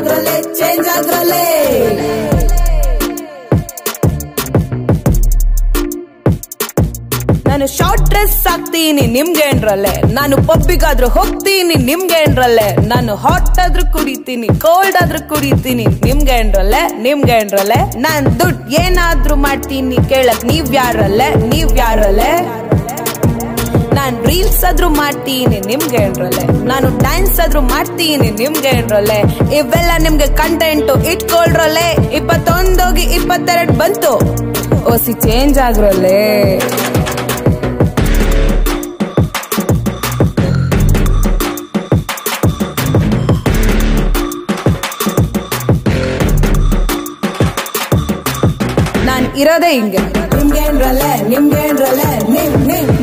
ಆದ್ರಲ್ಲೇ change ಆದ್ರಲ್ಲೇ ನಾನು short dress ಹಾಕ್ತೀನಿ ನಿಮ್ಗೇನ್ರಲ್ಲೇ ನಾನು ಪಬ್ಬಿಗಾದ್ರೂ ಹೋಗ್ತೀನಿ ನಿಮ್ಗೇನ್ರಲ್ಲೇ ನಾನು ಹಾಟ್ ಆದ್ರೂ ಕುಡಿತೀನಿ ಕೋಲ್ಡ್ ಆದ್ರೂ ಕುಡಿತೀನಿ ನಿಮ್ಗೇನ್ರಲ್ಲೇ ನಿಮ್ಗೇನ್ರಲ್ಲೇ ನಾನ್ ದುಡ್ಡು ಏನಾದ್ರೂ ಮಾಡ್ತೀನಿ ಕೇಳಕ್ ನೀವ್ ಯಾರಲ್ಲೇ ನೀವ್ ಯಾರಲ್ಲೇ ನಾನ್ ರೀಲ್ಸ್ ಆದ್ರೂ ಮಾಡ್ತೀನಿ ನಿಮ್ಗೆ ಏನ್ರಲ್ಲೇ ನಾನು ಡ್ಯಾನ್ಸ್ ಆದ್ರೂ ಮಾಡ್ತೀನಿ ನಿಮ್ಗೆ ಏನ್ರಲ್ಲೇ ಇವೆಲ್ಲ ನಿಮ್ಗೆ ಕಂಟೆಂಟ್ ಇಟ್ಕೊಳ್ರಲ್ಲೇ ಇಪ್ಪತ್ತೊಂದೋಗಿ ಇಪ್ಪತ್ತೆರಡ್ ಬಂತು ಓಸಿ ಚೇಂಜ್ ಆಗ್ರಲ್ಲೇ ನಾನ್ ಇರೋದೇ ಹಿಂಗೆ ನಿಮ್ಗೇನ್ರಲ್ಲೇ ನಿಮ್ಗೇನ್ರಲ್ಲೇ ನಿಮ್ ನಿಮ್